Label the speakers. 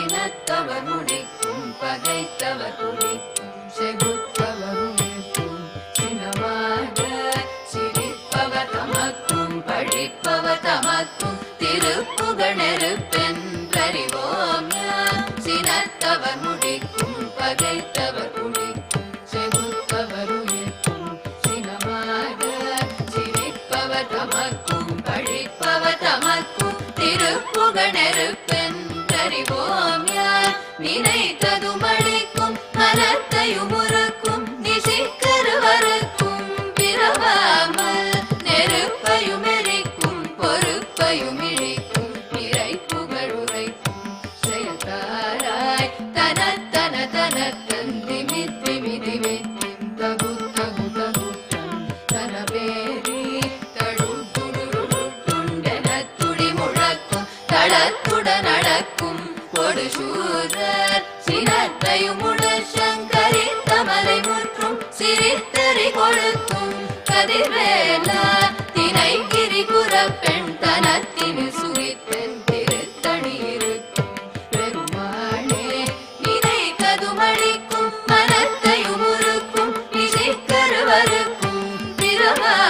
Speaker 1: சினத்தவர் முடிக்கும் பகைத்தவர் குடிக்கும் செகுத்தவர் உயிர்க்கும் சினமாக சிரிப்பவர் தமக்கும் பழிப்பவர் தமக்கும் திருப்புகழ் நெருப்பென்றறிவோம் யாம். சினத்தவர் முடிக்கும் பகைத்தவர் குடிக்கும் செகுத்தவர் உயிர்க்கும் சினமாக சிரிப்பவர் தமக்கும் பழிப்பவர் தமக்கும் திருப்புகழ் நெருப்பென்றறிவோம் யார் நினைத்ததும் அளிக்கும் மனத்தையும் உருக்கும் நிசிக்கருவருக்கும் பிறவாமல் நெருப்பையும் எரிக்கும் பொறுப்பையும் இழிக்கும் நிறை புகழ் உரைக்கும் செயல்தாராய் தன தன தன தந்தி மித்தி மிதி மித்திம் தகு தகு தகுட்டம் தனவேரி தடுத்துடுருடுண்டென துடி முழக்கும் தளத்துடன் நடக்கும் கொடு சூரர் சினத்தையும் உடற் சங்கரித்த மலை முற்றும் சிரித்தறி கொழுத்தும் கதிர்வேலா தினைகிரி குறப்பெண் தனத்தின் சுகித்தன் திருத்தணி இருக்கும் பெருமாளே நினை கதுமளிக்கும் மனத்தையும் உருக்கும் நிசைக்கருவருக்கும் பிரமா